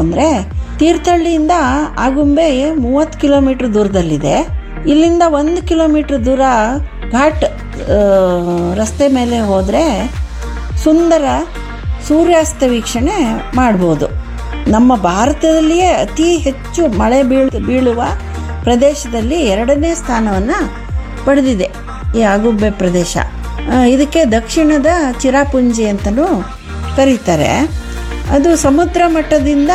ಅಂದರೆ ತೀರ್ಥಹಳ್ಳಿಯಿಂದ ಆಗುಂಬೆ ಮೂವತ್ತು ಕಿಲೋಮೀಟ್ರ್ ದೂರದಲ್ಲಿದೆ ಇಲ್ಲಿಂದ ಒಂದು ಕಿಲೋಮೀಟ್ರ್ ದೂರ ಘಾಟ್ ಆ, ರಸ್ತೆ ಮೇಲೆ ಹೋದರೆ ಸುಂದರ ಸೂರ್ಯಾಸ್ತ ವೀಕ್ಷಣೆ ಮಾಡ್ಬೋದು ನಮ್ಮ ಭಾರತದಲ್ಲಿಯೇ ಅತಿ ಹೆಚ್ಚು ಮಳೆ ಬೀಳ್ ಬೀಳುವ ಪ್ರದೇಶದಲ್ಲಿ ಎರಡನೇ ಸ್ಥಾನವನ್ನು ಪಡೆದಿದೆ ಈ ಆಗುಂಬೆ ಪ್ರದೇಶ ಆ, ಇದಕ್ಕೆ ದಕ್ಷಿಣದ ಚಿರಾಪುಂಜಿ ಅಂತಲೂ ಕರೀತಾರೆ ಅದು ಸಮುದ್ರ ಮಟ್ಟದಿಂದ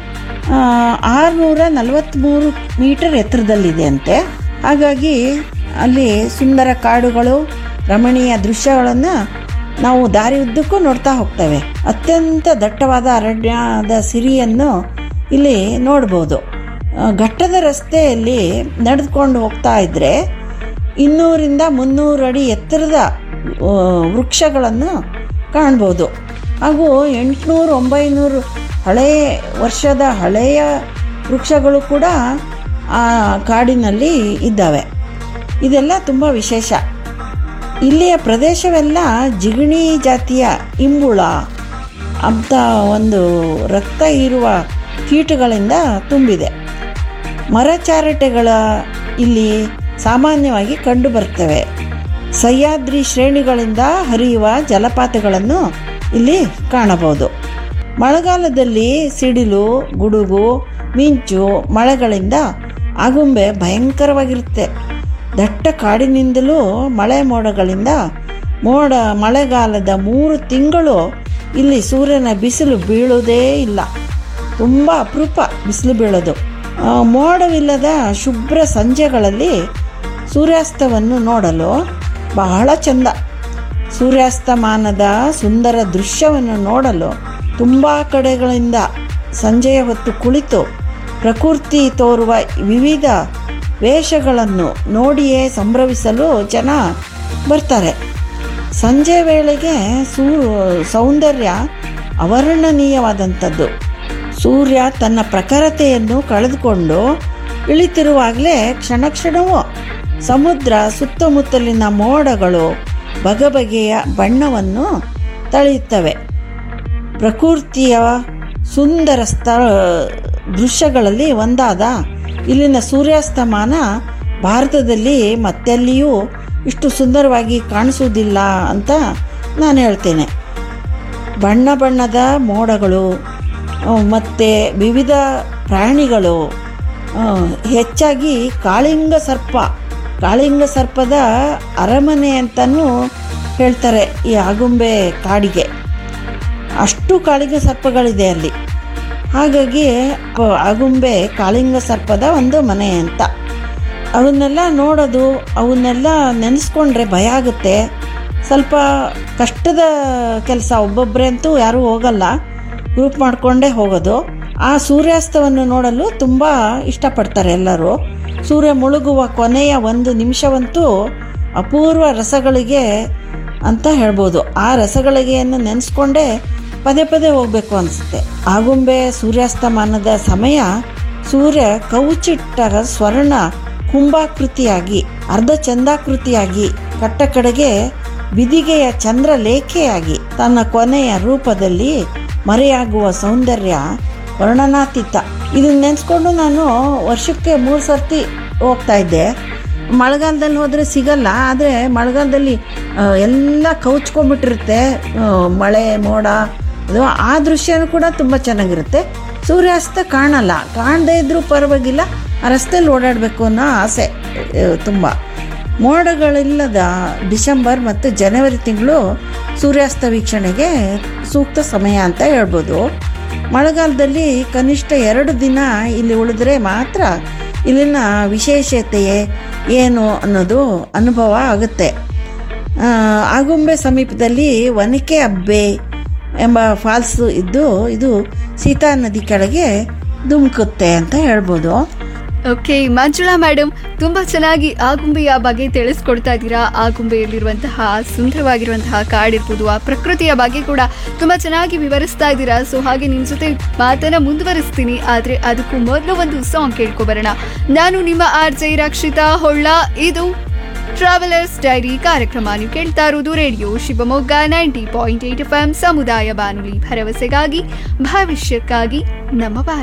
ಆರುನೂರ ನಲವತ್ತ್ಮೂರು ಮೀಟರ್ ಎತ್ತರದಲ್ಲಿದೆ ಅಂತೆ ಹಾಗಾಗಿ ಅಲ್ಲಿ ಸುಂದರ ಕಾಡುಗಳು ರಮಣೀಯ ದೃಶ್ಯಗಳನ್ನು ನಾವು ದಾರಿ ಉದ್ದಕ್ಕೂ ನೋಡ್ತಾ ಹೋಗ್ತೇವೆ ಅತ್ಯಂತ ದಟ್ಟವಾದ ಅರಣ್ಯದ ಸಿರಿಯನ್ನು ಇಲ್ಲಿ ನೋಡ್ಬೋದು ಆ, ಘಟ್ಟದ ರಸ್ತೆಯಲ್ಲಿ ನಡೆದುಕೊಂಡು ಹೋಗ್ತಾ ಇದ್ದರೆ ಇನ್ನೂರಿಂದ ಮುನ್ನೂರು ಅಡಿ ಎತ್ತರದ ಆ, ವೃಕ್ಷಗಳನ್ನು ಕಾಣ್ಬೋದು ಹಾಗೂ ಎಂಟುನೂರು ಒಂಬೈನೂರು ಹಳೆಯ ವರ್ಷದ ಹಳೆಯ ವೃಕ್ಷಗಳು ಕೂಡ ಆ ಕಾಡಿನಲ್ಲಿ ಇದ್ದಾವೆ ಇದೆಲ್ಲ ತುಂಬ ವಿಶೇಷ ಇಲ್ಲಿಯ ಪ್ರದೇಶವೆಲ್ಲ ಜಿಗಣಿ ಜಾತಿಯ ಇಂಬುಳ ಅಂತ ಒಂದು ರಕ್ತ ಹೀರುವ ಕೀಟಗಳಿಂದ ತುಂಬಿದೆ ಮರಚಾರಟೆಗಳ ಇಲ್ಲಿ ಸಾಮಾನ್ಯವಾಗಿ ಕಂಡುಬರ್ತವೆ ಸಹ್ಯಾದ್ರಿ ಶ್ರೇಣಿಗಳಿಂದ ಹರಿಯುವ ಜಲಪಾತಗಳನ್ನು ಇಲ್ಲಿ ಕಾಣಬಹುದು ಮಳೆಗಾಲದಲ್ಲಿ ಸಿಡಿಲು ಗುಡುಗು ಮಿಂಚು ಮಳೆಗಳಿಂದ ಆಗುಂಬೆ ಭಯಂಕರವಾಗಿರುತ್ತೆ ದಟ್ಟ ಕಾಡಿನಿಂದಲೂ ಮಳೆ ಮೋಡಗಳಿಂದ ಮೋಡ ಮಳೆಗಾಲದ ಮೂರು ತಿಂಗಳು ಇಲ್ಲಿ ಸೂರ್ಯನ ಬಿಸಿಲು ಬೀಳುವುದೇ ಇಲ್ಲ ತುಂಬ ಅಪರೂಪ ಬಿಸಿಲು ಬೀಳೋದು ಆ, ಮೋಡವಿಲ್ಲದ ಶುಭ್ರ ಸಂಜೆಗಳಲ್ಲಿ ಸೂರ್ಯಾಸ್ತವನ್ನು ನೋಡಲು ಬಹಳ ಚಂದ ಸೂರ್ಯಾಸ್ತಮಾನದ ಸುಂದರ ದೃಶ್ಯವನ್ನು ನೋಡಲು ತುಂಬ ಕಡೆಗಳಿಂದ ಸಂಜೆಯ ಹೊತ್ತು ಕುಳಿತು ಪ್ರಕೃತಿ ತೋರುವ ವಿವಿಧ ವೇಷಗಳನ್ನು ನೋಡಿಯೇ ಸಂಭ್ರಮಿಸಲು ಜನ ಬರ್ತಾರೆ ಸಂಜೆ ವೇಳೆಗೆ ಸೂ ಸೌಂದರ್ಯ ಅವರ್ಣನೀಯವಾದಂಥದ್ದು ಸೂರ್ಯ ತನ್ನ ಪ್ರಖರತೆಯನ್ನು ಕಳೆದುಕೊಂಡು ಇಳಿತಿರುವಾಗಲೇ ಕ್ಷಣ ಕ್ಷಣವೂ ಸಮುದ್ರ ಸುತ್ತಮುತ್ತಲಿನ ಮೋಡಗಳು ಬಗೆಬಗೆಯ ಬಣ್ಣವನ್ನು ತಳೆಯುತ್ತವೆ ಪ್ರಕೃತಿಯ ಸುಂದರ ಸ್ಥಳ ದೃಶ್ಯಗಳಲ್ಲಿ ಒಂದಾದ ಇಲ್ಲಿನ ಸೂರ್ಯಾಸ್ತಮಾನ ಭಾರತದಲ್ಲಿ ಮತ್ತೆಲ್ಲಿಯೂ ಇಷ್ಟು ಸುಂದರವಾಗಿ ಕಾಣಿಸುವುದಿಲ್ಲ ಅಂತ ನಾನು ಹೇಳ್ತೇನೆ ಬಣ್ಣ ಬಣ್ಣದ ಮೋಡಗಳು ಮತ್ತು ವಿವಿಧ ಪ್ರಾಣಿಗಳು ಆ, ಹೆಚ್ಚಾಗಿ ಕಾಳಿಂಗ ಸರ್ಪ ಕಾಳಿಂಗ ಸರ್ಪದ ಅರಮನೆ ಅಂತಲೂ ಹೇಳ್ತಾರೆ ಈ ಆಗುಂಬೆ ಕಾಡಿಗೆ ಅಷ್ಟು ಕಾಳಿಂಗ ಸರ್ಪಗಳಿದೆ ಅಲ್ಲಿ ಹಾಗಾಗಿ ಪ- ಆಗುಂಬೆ ಕಾಳಿಂಗ ಸರ್ಪದ ಒಂದು ಮನೆ ಅಂತ ಅವನ್ನೆಲ್ಲ ನೋಡೋದು ಅವನ್ನೆಲ್ಲ ನೆನೆಸ್ಕೊಂಡ್ರೆ ಭಯ ಆಗುತ್ತೆ ಸ್ವಲ್ಪ ಕಷ್ಟದ ಕೆಲಸ ಒಬ್ಬೊಬ್ಬರೇ ಅಂತೂ ಯಾರೂ ಹೋಗಲ್ಲ ಗ್ರೂಪ್ ಮಾಡಿಕೊಂಡೇ ಹೋಗೋದು ಆ ಸೂರ್ಯಾಸ್ತವನ್ನು ನೋಡಲು ತುಂಬ ಇಷ್ಟಪಡ್ತಾರೆ ಎಲ್ಲರೂ ಸೂರ್ಯ ಮುಳುಗುವ ಕೊನೆಯ ಒಂದು ನಿಮಿಷವಂತೂ ಅಪೂರ್ವ ರಸಗಳಿಗೆ ಅಂತ ಹೇಳ್ಬೋದು ಆ ರಸಗಳಿಗೆಯನ್ನು ನೆನೆಸ್ಕೊಂಡೇ ಪದೇ ಪದೇ ಹೋಗಬೇಕು ಅನಿಸುತ್ತೆ ಆಗುಂಬೆ ಸೂರ್ಯಾಸ್ತಮಾನದ ಸಮಯ ಸೂರ್ಯ ಕವುಚಿಟ್ಟ ಸ್ವರ್ಣ ಕುಂಭಾಕೃತಿಯಾಗಿ ಅರ್ಧ ಚಂದಾಕೃತಿಯಾಗಿ ಕಟ್ಟ ಕಡೆಗೆ ಬಿದಿಗೆಯ ಚಂದ್ರಲೇಖೆಯಾಗಿ ತನ್ನ ಕೊನೆಯ ರೂಪದಲ್ಲಿ ಮರೆಯಾಗುವ ಸೌಂದರ್ಯ ವರ್ಣನಾತೀತ ಇದನ್ನ ನೆನೆಸ್ಕೊಂಡು ನಾನು ವರ್ಷಕ್ಕೆ ಮೂರು ಸರ್ತಿ ಹೋಗ್ತಾ ಇದ್ದೆ ಮಳೆಗಾಲದಲ್ಲಿ ಹೋದರೆ ಸಿಗಲ್ಲ ಆದರೆ ಮಳೆಗಾಲದಲ್ಲಿ ಆ, ಎಲ್ಲ ಕೌಚ್ಕೊಂಡ್ಬಿಟ್ಟಿರುತ್ತೆ ಆ, ಮಳೆ ಮೋಡ ಅದು ಆ ದೃಶ್ಯನೂ ಕೂಡ ತುಂಬ ಚೆನ್ನಾಗಿರುತ್ತೆ ಸೂರ್ಯಾಸ್ತ ಕಾಣಲ್ಲ ಕಾಣದೇ ಇದ್ರೂ ಪರವಾಗಿಲ್ಲ ಆ ರಸ್ತೆಯಲ್ಲಿ ಓಡಾಡಬೇಕು ಅನ್ನೋ ಆಸೆ ಆ, ತುಂಬ ಮೋಡಗಳಿಲ್ಲದ ಡಿಸೆಂಬರ್ ಮತ್ತು ಜನವರಿ ತಿಂಗಳು ಸೂರ್ಯಾಸ್ತ ವೀಕ್ಷಣೆಗೆ ಸೂಕ್ತ ಸಮಯ ಅಂತ ಹೇಳ್ಬೋದು ಮಳೆಗಾಲದಲ್ಲಿ ಕನಿಷ್ಠ ಎರಡು ದಿನ ಇಲ್ಲಿ ಉಳಿದ್ರೆ ಮಾತ್ರ ಇಲ್ಲಿನ ವಿಶೇಷತೆಯೇ ಏನು ಅನ್ನೋದು ಅನುಭವ ಆಗುತ್ತೆ ಆ, ಆಗುಂಬೆ ಸಮೀಪದಲ್ಲಿ ಒನಕೆ ಅಬ್ಬೆ ಎಂಬ ಫಾಲ್ಸ್ ಇದ್ದು ಇದು ಸೀತಾ ನದಿ ಕೆಳಗೆ ಧುಮುಕುತ್ತೆ ಅಂತ ಹೇಳ್ಬೋದು ಓಕೆ ಮಂಜುಳಾ ಮೇಡಮ್ ತುಂಬಾ ಚೆನ್ನಾಗಿ ಆಗುಂಬೆಯ ಬಗ್ಗೆ ತಿಳಿಸ್ಕೊಡ್ತಾ ಇದ್ದೀರಾ ಆಗುಂಬೆಯಲ್ಲಿರುವಂತಹ ಸುಂದರವಾಗಿರುವಂತಹ ಕಾಡಿರ್ಬೋದು ಆ ಪ್ರಕೃತಿಯ ಬಗ್ಗೆ ಕೂಡ ತುಂಬಾ ಚೆನ್ನಾಗಿ ವಿವರಿಸ್ತಾ ಇದ್ದೀರಾ ಸೊ ಹಾಗೆ ನಿಮ್ ಜೊತೆ ಮಾತನ್ನ ಮುಂದುವರಿಸ್ತೀನಿ ಆದ್ರೆ ಅದಕ್ಕೂ ಮೊದಲು ಒಂದು ಸಾಂಗ್ ಕೇಳ್ಕೊಬರೋಣ ನಾನು ನಿಮ್ಮ ಆರ್ ಜೆ ರಕ್ಷಿತಾ ಹೊಳ್ಳ ಇದು ಟ್ರಾವೆಲರ್ಸ್ ಡೈರಿ ಕಾರ್ಯಕ್ರಮ ನೀವು ಕೇಳ್ತಾ ಇರೋದು radio Shivamogga ninety point eight F M ಸಮುದಾಯ ಬಾನುಲಿ ಭರವಸೆಗಾಗಿ ಭವಿಷ್ಯಕ್ಕಾಗಿ ನಮ್ಮ ಬಾನುಲಿ